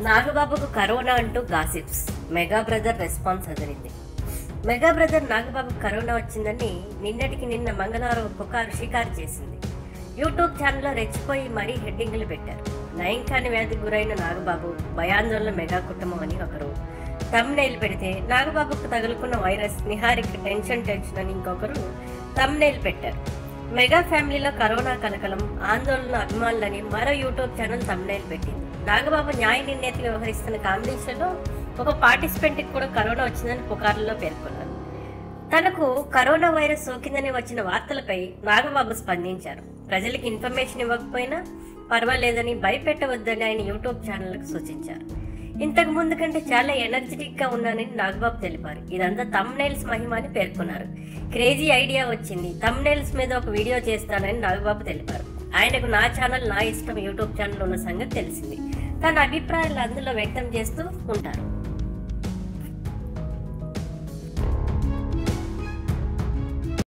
నాగబాబుకు corona అంటూ gossips mega brother response అదిరింది mega brother నాగబాబుకు కరోనా వచ్చిందని నిన్నటికి నిన్న మంగళవారం పుకారు షికారు చేసింది యూట్యూబ్ ఛానల్లో రెచ్చిపోయి మరీ హెడ్డింగ్లు పెట్టారు నయం కాని వ్యాధికి గురైన నాగబాబు భయాందోళన మెగా కుటుంబం అని ఒకరు తమ్నైల్ పెడితే నాగబాబుకు తగులుకున్న వైరస్ నిహారిక టెన్షన్ టెన్షన్ అని ఇంకొకరు తమ్నైల్ పెట్టారు మెగా ఫ్యామిలీలో కరోనా కలకలం ఆందోళన అభిమానులని మరో యూట్యూబ్ ఛానల్ తమ్నైల్ పెట్టింది నాగబాబు న్యాయ నిర్ణేతగా వ్యవహరిస్తున్న కాంబినేషన్లో ఒక పార్టిసిపెంట్కి కూడా కరోనా వచ్చిందని పుకార్లలో పేర్కొన్నారు తనకు కరోనా వైరస్ సోకిందని వచ్చిన వార్తలపై నాగబాబు స్పందించారు ప్రజలకు ఇన్ఫర్మేషన్ ఇవ్వకపోయినా పర్వాలేదని భయపెట్టవద్దని ఆయన యూట్యూబ్ ఛానళ్లకు సూచించారు ఇంతకు ముందు కంటే చాలా ఎనర్జెటిక్ గా ఉన్నానని నాగబాబు తెలిపారు ఇదంతా తమ్నైల్స్ మహిమ అని పేర్కొన్నారు క్రేజీ ఐడియా వచ్చింది తమ్నైల్స్ మీద ఒక వీడియో చేస్తానని నాగబాబు తెలిపారు ఆయనకు నా ఛానల్ నా ఇష్టం యూట్యూబ్ ఛానల్ ఉన్న సంగతి తెలిసింది తన అభిప్రాయాలు అందులో వ్యక్తం చేస్తూ ఉంటారు